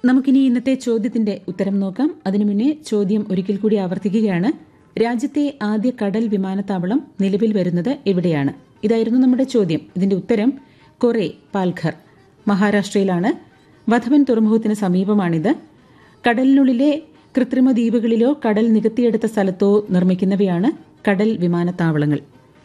നമുക്കിനി ഇന്നത്തെ ചോദ്യത്തിന്റെ ഉത്തരം നോക്കാം അതിനു മുന്നേ ചോദ്യം ഒരിക്കൽ കൂടി ആവർത്തിക്കുകയാണ് രാജ്യത്തെ ആദ്യ കടൽ വിമാനത്താവളം നിലവിൽ വരുന്നത് എവിടെയാണ് ഇതായിരുന്നു നമ്മുടെ ചോദ്യം ഇതിന്റെ ഉത്തരം കൊറെ പാൽഘർ മഹാരാഷ്ട്രയിലാണ് വധവൻ തുറമുഖത്തിന് സമീപമാണിത് കടലിനുള്ളിലെ കൃത്രിമ ദ്വീപുകളിലോ കടൽ നികത്തിയെടുത്ത സ്ഥലത്തോ നിർമ്മിക്കുന്നവയാണ് കടൽ വിമാനത്താവളങ്ങൾ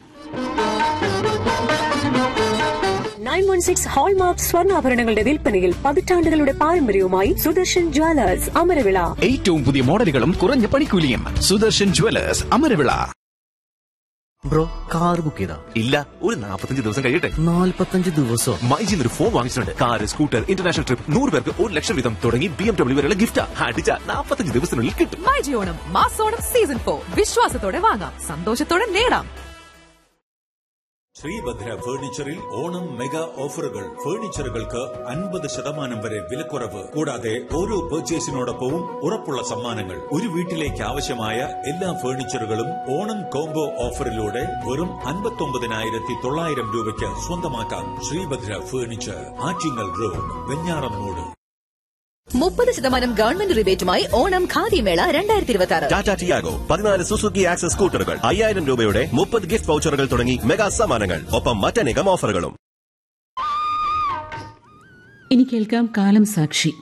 നയൻ വൺ സിക്സ് ഹോൾമാർക്ക് സ്വർണ്ണാഭരണങ്ങളുടെ വിൽപ്പനയിൽ പതിറ്റാണ്ടുകളുടെ പാരമ്പര്യവുമായി സുദർശൻ ജ്വല്ലേഴ്സ് അമരവിള ഏറ്റവും പുതിയ മോഡലുകളും കുറഞ്ഞ പണിക്കൂലിയും Sudarshan jewellers Amaravila bro car book ചെയ്താ ഇല്ല ഒരു നാൽപ്പത്തഞ്ച് ദിവസം കഴിയട്ടെ നാല്പത്തഞ്ച് ദിവസം മൈജിൽ ഒരു ഫോൺ വാങ്ങിച്ചിട്ടുണ്ട് കാർ സ്കൂട്ടർ ഇന്റർനാഷണൽ ട്രിപ്പ് നൂറ് പേർക്ക് ഒരു ലക്ഷം വീതം തുടങ്ങി ബി എം ഡബ്ല്യൂ വരെയുള്ള ഗിഫ്റ്റ് അടിച്ച നാൽപ്പത്തഞ്ച് ദിവസത്തിനുള്ളിൽ കിട്ടും മൈജി ഓണം മാസോണം സീസൺ ഫോർ വിശ്വാസത്തോടെ വാങ്ങാം സന്തോഷത്തോടെ നേടാം ശ്രീഭദ്ര ഫർണിച്ചറിൽ ഓണം മെഗാ ഓഫറുകൾ ഫർണിച്ചറുകൾക്ക് അൻപത് ശതമാനം വരെ വിലക്കുറവ് കൂടാതെ ഓരോ പർച്ചേസിനോടൊപ്പവും ഉറപ്പുള്ള സമ്മാനങ്ങൾ ഒരു വീട്ടിലേക്ക് ആവശ്യമായ എല്ലാ ഫർണിച്ചറുകളും ഓണം കോംബോ ഓഫറിലൂടെ വെറും അൻപത്തൊമ്പതിനായിരത്തി തൊള്ളായിരം രൂപയ്ക്ക് സ്വന്തമാക്കാം ശ്രീഭദ്ര ഫർണിച്ചർ ആറ്റിങ്ങൽ റോഡ് വെഞ്ഞാറമ്മൂട് മുപ്പത് ശതമാനം ഗവൺമെന്റ് റിബേറ്റുമായി ഓണം ഖാദിമേള രണ്ടായിരത്തി ഇരുപത്തി ആറ് ടാറ്റ ടിയാഗോ പതിനാല് സുസുക്കി ആക്സസ് സ്കൂട്ടറുകൾ അയ്യായിരം രൂപയുടെ മുപ്പത് ഗിഫ്റ്റ് വൗച്ചറുകൾ തുടങ്ങി മെഗാ സമ്മാനങ്ങൾ ഒപ്പം മറ്റനേകം ഓഫറുകളും ഇനി കേൾക്കാം കാലം സാക്ഷി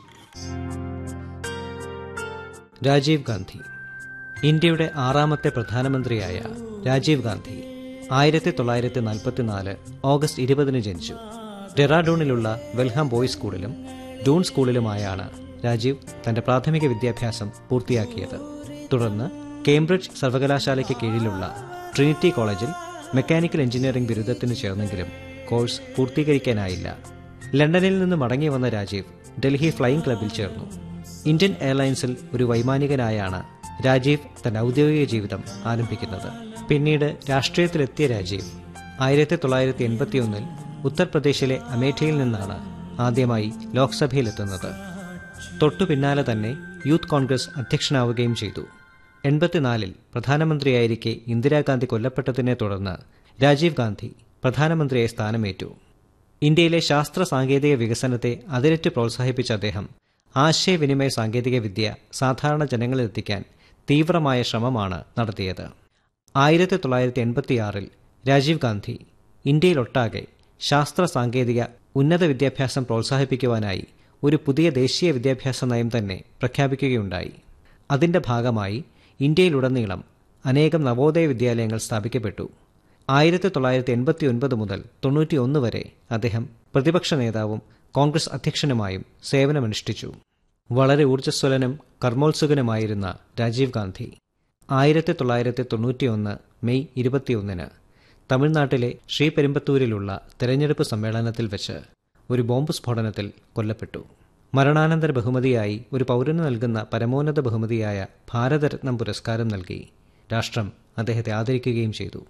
രാജീവ് ഗാന്ധി ഇന്ത്യയുടെ ആറാമത്തെ പ്രധാനമന്ത്രിയായ രാജീവ് ഗാന്ധി ആയിരത്തി തൊള്ളായിരത്തി നാൽപ്പത്തിനാല് ഓഗസ്റ്റ് ഇരുപതിന് ജനിച്ചു ഡെറാഡൂണിലുള്ള വെൽഹാം ബോയ്സ് സ്കൂളിലും ഡൂൺ സ്കൂളിലുമായാണ് രാജീവ് തന്റെ പ്രാഥമിക വിദ്യാഭ്യാസം പൂർത്തിയാക്കിയത് തുടർന്ന് കേംബ്രിഡ്ജ് സർവകലാശാലയ്ക്ക് കീഴിലുള്ള ട്രിനിറ്റി കോളേജിൽ മെക്കാനിക്കൽ എഞ്ചിനീയറിംഗ് ബിരുദത്തിന് ചേർന്നെങ്കിലും കോഴ്സ് പൂർത്തീകരിക്കാനായില്ല ലണ്ടനിൽ നിന്ന് മടങ്ങി വന്ന രാജീവ് ഡൽഹി ഫ്ലൈയിംഗ് ക്ലബിൽ ചേർന്നു ഇന്ത്യൻ എയർലൈൻസിൽ ഒരു വൈമാനികനായാണ് രാജീവ് തന്റെ ഔദ്യോഗിക ജീവിതം ആരംഭിക്കുന്നത് പിന്നീട് രാഷ്ട്രീയത്തിലെത്തിയ രാജീവ് ആയിരത്തി തൊള്ളായിരത്തി എൺപത്തിയൊന്നിൽ ഉത്തർപ്രദേശിലെ അമേഠിയിൽ നിന്നാണ് ആദ്യമായി ലോക്സഭയിലെത്തുന്നത് തൊട്ടു പിന്നാലെ തന്നെ യൂത്ത് കോൺഗ്രസ് അധ്യക്ഷനാവുകയും ചെയ്തു എൺപത്തിനാലിൽ പ്രധാനമന്ത്രിയായിരിക്കെ ഇന്ദിരാഗാന്ധി കൊല്ലപ്പെട്ടതിനെ തുടർന്ന് രാജീവ് ഗാന്ധി പ്രധാനമന്ത്രിയായി സ്ഥാനമേറ്റു ഇന്ത്യയിലെ ശാസ്ത്ര സാങ്കേതിക വികസനത്തെ അതിരറ്റ് പ്രോത്സാഹിപ്പിച്ച അദ്ദേഹം ആശയവിനിമയ സാങ്കേതിക വിദ്യ സാധാരണ ജനങ്ങളിലെത്തിക്കാൻ തീവ്രമായ ശ്രമമാണ് നടത്തിയത് ആയിരത്തി തൊള്ളായിരത്തി എൺപത്തിയാറിൽ രാജീവ് ഗാന്ധി ഇന്ത്യയിലൊട്ടാകെ ശാസ്ത്ര സാങ്കേതിക ഉന്നത വിദ്യാഭ്യാസം പ്രോത്സാഹിപ്പിക്കുവാനായി ഒരു പുതിയ ദേശീയ വിദ്യാഭ്യാസ നയം തന്നെ പ്രഖ്യാപിക്കുകയുണ്ടായി അതിന്റെ ഭാഗമായി ഇന്ത്യയിലുടനീളം അനേകം നവോദയ വിദ്യാലയങ്ങൾ സ്ഥാപിക്കപ്പെട്ടു ആയിരത്തി തൊള്ളായിരത്തി എൺപത്തി ഒൻപത് മുതൽ തൊണ്ണൂറ്റിയൊന്ന് വരെ അദ്ദേഹം പ്രതിപക്ഷ നേതാവും കോൺഗ്രസ് അധ്യക്ഷനുമായും സേവനമനുഷ്ഠിച്ചു വളരെ ഊർജ്ജസ്വലനും കർമ്മോത്സുകനുമായിരുന്ന രാജീവ് ഗാന്ധി ആയിരത്തി തൊള്ളായിരത്തി തൊണ്ണൂറ്റിയൊന്ന് മെയ് ഇരുപത്തിയൊന്നിന് തമിഴ്നാട്ടിലെ ശ്രീപെരുമ്പത്തൂരിലുള്ള തെരഞ്ഞെടുപ്പ് സമ്മേളനത്തിൽ വെച്ച് ഒരു ബോംബ് സ്ഫോടനത്തിൽ കൊല്ലപ്പെട്ടു മരണാനന്തര ബഹുമതിയായി ഒരു പൗരന് നൽകുന്ന പരമോന്നത ബഹുമതിയായ ഭാരതരത്നം പുരസ്കാരം നൽകി രാഷ്ട്രം അദ്ദേഹത്തെ ആദരിക്കുകയും ചെയ്തു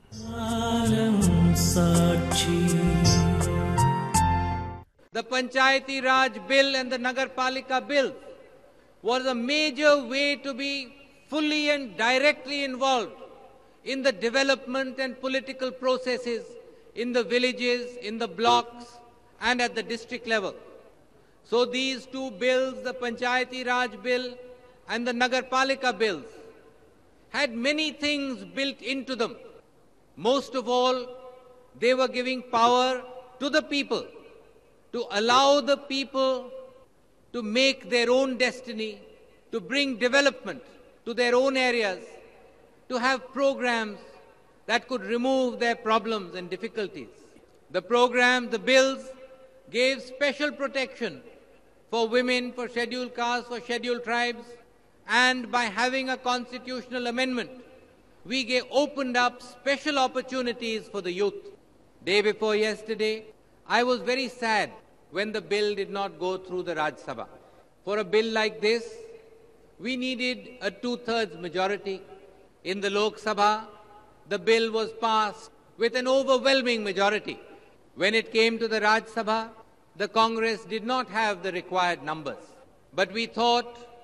The Panchayati Raj Bill and the Nagarpalika Bill was a major way to be fully and directly involved in the development and political processes in the villages, in the blocks, and at the district level. So these two bills, the Panchayati Raj Bill and the Nagarpalika bills, had many things built into them. Most of all, they were giving power to the people to allow the people to make their own destiny, to bring development to their own areas, to have programs that could remove their problems and difficulties. The programs, the bills, gave special protection for women, for scheduled castes, for scheduled tribes, and by having a constitutional amendment, we gave, opened up special opportunities for the youth. Day before yesterday, I was very sad when the bill did not go through the Raj Sabha. For a bill like this, we needed a two thirds majority. In the Lok Sabha, the bill was passed with an overwhelming majority. When it came to the Raj Sabha, the Congress did not have the required numbers. But we thought